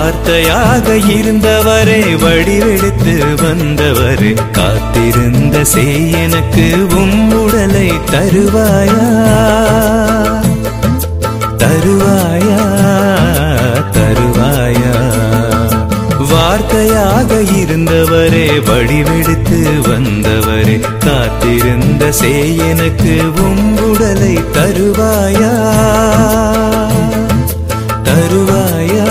வார்த்தையாக இருந்தவரே வடிவெடுத்து வந்தவரே காத்திருந்த செய் எனக்கு உம் உடலை தருவாயா தருவாயா தருவாயா வார்த்தையாக இருந்தவரே வடிவெடுத்து வந்தவரே காத்திருந்த செய் எனக்கு உம் உடலை தருவாயா தருவாயா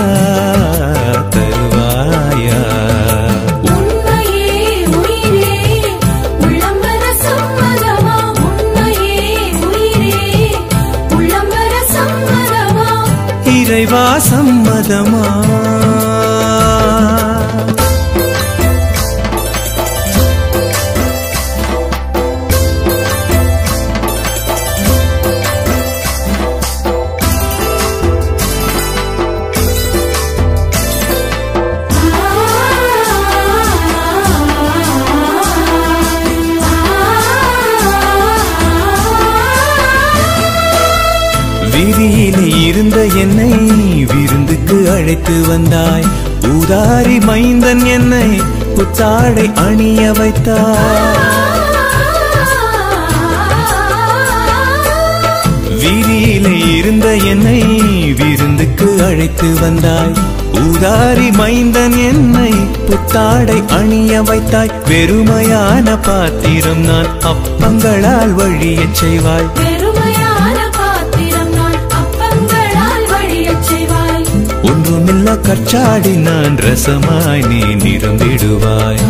தருவாயா உன்னையே உயிரே உள்ளம் வர சம்மதமா உன்னையே உயிரே உள்ளம் வர சம்மதமா இறைவா சம்மதமா விதியிலே இருந்த என்னை விருந்துக்கு அழைத்து வந்தாய் ஊதாரி மைந்தன் என்னை புத்தாடை அணிய வைத்தாய் வீதியிலே இருந்த என்னை விருந்துக்கு அழைத்து வந்தாய் ஊதாரி மைந்தன் என்னை புத்தாடை அணிய வைத்தாய் வெறுமையான பாத்திரம் நான் அப்பங்களால் வழியச் செய்வாய் பெருமையான பாத்திரம் நான் அப்பங்களால் வழியச் செய்வாய் ஒன்றுமில்ல கற்றாடி நான் ரசமாய் நீ நிறந்திடுவாய்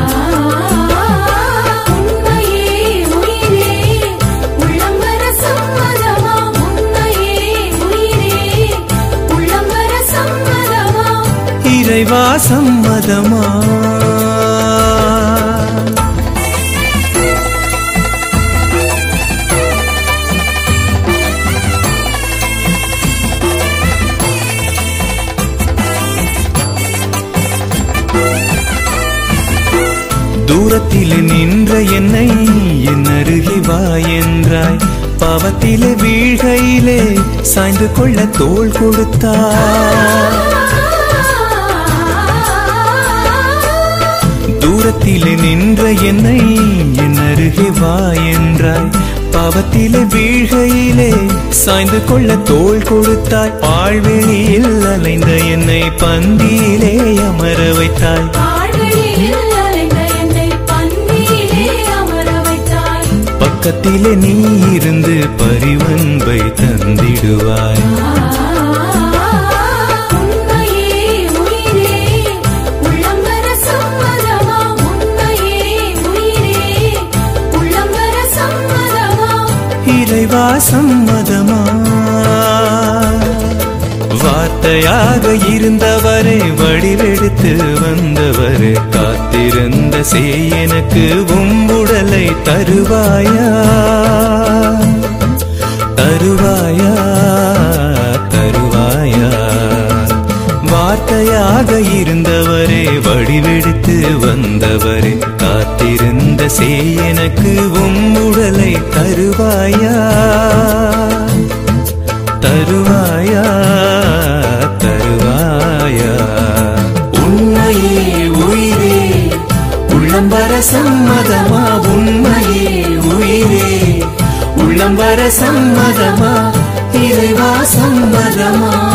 உன்னையே உயிரே உள்ளம் வர சம்மதமா உன்னையே உயிரே உள்ளம் வர சம்மதமா இறைவா சம்மதமா தூரத்திலே நின்ற என்னை என் அருகே வா என்றாய் பாவத்திலே வீழ்கையிலே சாய்ந்து கொள்ள தோள் கொடுத்தாய் தூரத்திலே நின்ற என்னை என் அருகே வா என்றாய் பாவத்திலே வீழ்கையிலே சாய்ந்து கொள்ள தோள் கொடுத்தாய் பாழ்வெளியில் அலைந்த என்னை பந்தியிலே அமர வைத்தாய் ஆழ்வெளியில் அலைந்த என்னை பந்தியிலே அமர வைத்தாய் பக்கத்திலே நீ இருந்து பரிவன்பை தந்திடுவாய் உன்னையே உயிரே உள்ளம் வர சம்மதமா உன்னையே உயிரே உள்ளம் வர சம்மதமா இறைவா சம்மதமா வார்த்தையாக இருந்தவரே வடிவெடுத்து வந்தவரே காத்திருந்த செய் எனக்கு உம்புடலை தருவாயா தருவாயா தருவாயா வார்த்தையாக இருந்தவரே வடிவெடுத்து வந்தவரே காத்திருந்த செய் எனக்கு உம்முடலை தருவாயா தருவாயா தருவாயா உண்மையே உயிரே உள்ளம் வர சம்மதமா உண்மையே உயிரே உள்ளம் வர சம்மதமா இறைவா சம்மதமா